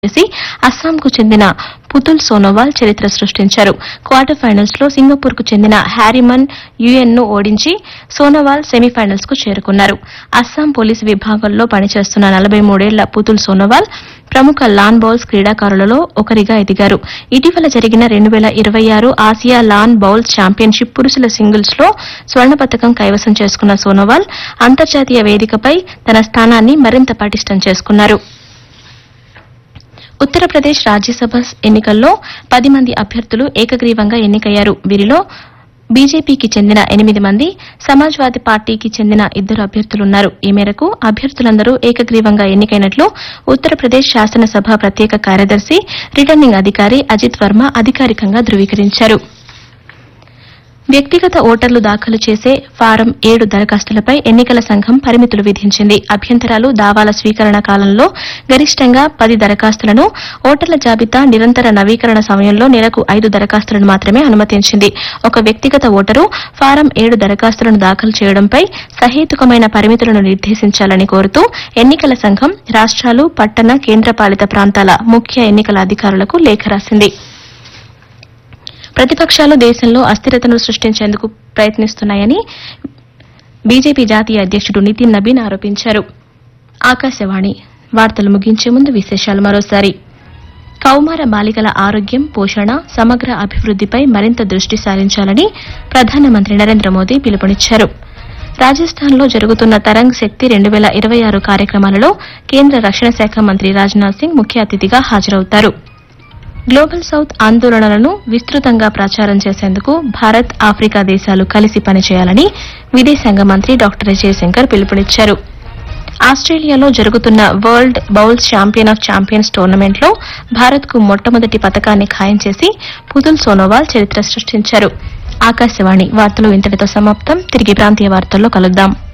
చేసి అస్సాంకు చెందిన పుతుల్ సోనోవాల్ చరిత్ర సృష్టించారు క్వార్టర్ ఫైనల్స్ లో సింగపూర్ కు చెందిన హ్యారిమన్ యుఎన్ ను ఓడించి సోనోవాల్ సెమీఫైనల్స్ కు చేరుకున్నారు అస్సాం పోలీసు విభాగంలో పనిచేస్తున్న నలభై మూడేళ్ల పుతుల్ సోనోవాల్ ప్రముఖ లాన్ బౌల్స్ క్రీడాకారులలో ఒకరిగా ఎదిగారు ఇటీవల జరిగిన రెండు వేల ఇరవై ఆరు ఆసియా లాన్ బౌల్స్ ఛాంపియన్షిప్ పురుషుల సింగిల్స్ లో స్వర్ణ పతకం కైవసం చేసుకున్న సోనోవాల్ అంతర్జాతీయ వేదికపై తన స్థానాన్ని మరింత పటిష్టం చేసుకున్నారు ఉత్తరప్రదేశ్ రాజ్యసభ ఎన్నికల్లో పది మంది అభ్యర్థులు ఏకగ్రీవంగా ఎన్నికయ్యారు వీరిలో బీజేపీకి చెందిన ఎనిమిది మంది సమాజ్వాదీ పార్టీకి చెందిన ఇద్దరు అభ్యర్థులున్నారు ఈ మేరకు అభ్యర్థులందరూ ఏకగ్రీవంగా ఎన్నికైనట్లు ఉత్తరప్రదేశ్ శాసనసభ ప్రత్యేక కార్యదర్శి రిటర్నింగ్ అధికారి అజిత్ వర్మ అధికారికంగా ధృవీకరించారు వ్యక్తిగత ఓటర్లు దాఖలు చేసే ఫారం ఏడు దరఖాస్తులపై ఎన్నికల సంఘం పరిమితులు విధించింది అభ్యంతరాలు దావాల స్వీకరణ కాలంలో గరిష్టంగా పది దరఖాస్తులను ఓటర్ల జాబితా నిరంతర నవీకరణ సమయంలో నెలకు ఐదు దరఖాస్తులను మాత్రమే అనుమతించింది ఒక వ్యక్తిగత ఓటరు ఫారం ఏడు దరఖాస్తులను దాఖలు చేయడంపై సహేతుకమైన పరిమితులను నిర్దేశించాలని కోరుతూ ఎన్నికల సంఘం రాష్ట్రాలు పట్టణ కేంద్రపాలిత ప్రాంతాల ముఖ్య ఎన్నికల అధికారులకు లేఖ రాసింది ప్రతిపక్షాలు దేశంలో అస్థిరతను సృష్టించేందుకు ప్రయత్నిస్తున్నాయని బీజేపీ జాతీయ అధ్యక్షుడు నితిన్ నబీన్ ఆరోపించారు ఆకాశవాణి వార్తలు ముగించే ముందు విశేషాలు మరోసారి కౌమార బాలికల ఆరోగ్యం పోషణ సమగ్ర అభివృద్దిపై మరింత దృష్టి సారించాలని ప్రధానమంత్రి నరేంద్ర మోదీ పిలుపునిచ్చారు రాజస్థాన్లో జరుగుతున్న తరంగ్ శక్తి రెండు వేల ఇరవై ఆరు కార్యక్రమాలలో కేంద్ర రక్షణ శాఖ మంత్రి రాజ్నాథ్ సింగ్ ముఖ్య అతిథిగా హాజరవుతారు గ్లోబల్ సౌత్ ఆందోళనలను విస్తృతంగా ప్రచారం చేసేందుకు భారత్ ఆఫ్రికా దేశాలు కలిసి పనిచేయాలని విదేశాంగ మంత్రి డాక్టర్ జయశంకర్ పిలుపునిచ్చారు ఆస్ట్రేలియాలో జరుగుతున్న world bowls champion of champions టోర్నమెంట్లో భారత్కు మొట్టమొదటి పతకాన్ని ఖాయం చేసి పుతుల్ సోనోవాల్ చరిత్ర సృష్టించారు ఆకాశవాణి వార్తలు ఇంతటితో సమాప్తం తిరిగి ప్రాంతీయ వార్తల్లో కలుద్దాం